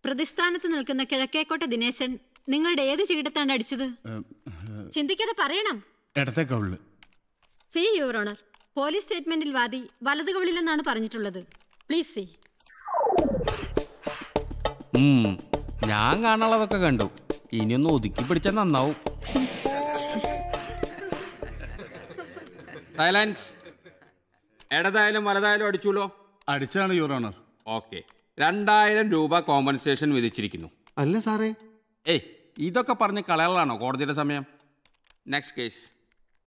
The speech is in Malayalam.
പ്രതിസ്ഥാനത്ത് നിൽക്കുന്ന കിഴക്കേക്കോട്ട ദിനേശൻ നിങ്ങളുടെ ഏത് ചീടത്താണ് അടിച്ചത് ചിന്തിക്കാതെ പറയണം ഇടത്തെ കവിള് സി യുവർ ഓണർ പോലീസ് സ്റ്റേറ്റ്മെന്റിൽ വാദി വലതു കവിളിലെന്നാണ് പറഞ്ഞിട്ടുള്ളത് പ്ലീസ് സി ഉം, ഞാൻ കാണാനുള്ളതൊക്കെ കണ്ടു ഇനിയൊന്ന് ഒതുക്കി പിടിച്ചാൽ നന്നാവും സൈലൻസ് ഇടതായാലും വലതായാലും അടിച്ചുല്ലോ അടിച്ചാണ് യുവർ ഓണർ ഓക്കെ രണ്ടായിരം രൂപ കോമ്പൻസേഷൻ വിധിച്ചിരിക്കുന്നു അല്ല സാറേ ഏയ് ഇതൊക്കെ പറഞ്ഞ് കളയാനാണോ കോടതിയുടെ സമയം നെക്സ്റ്റ് കേസ്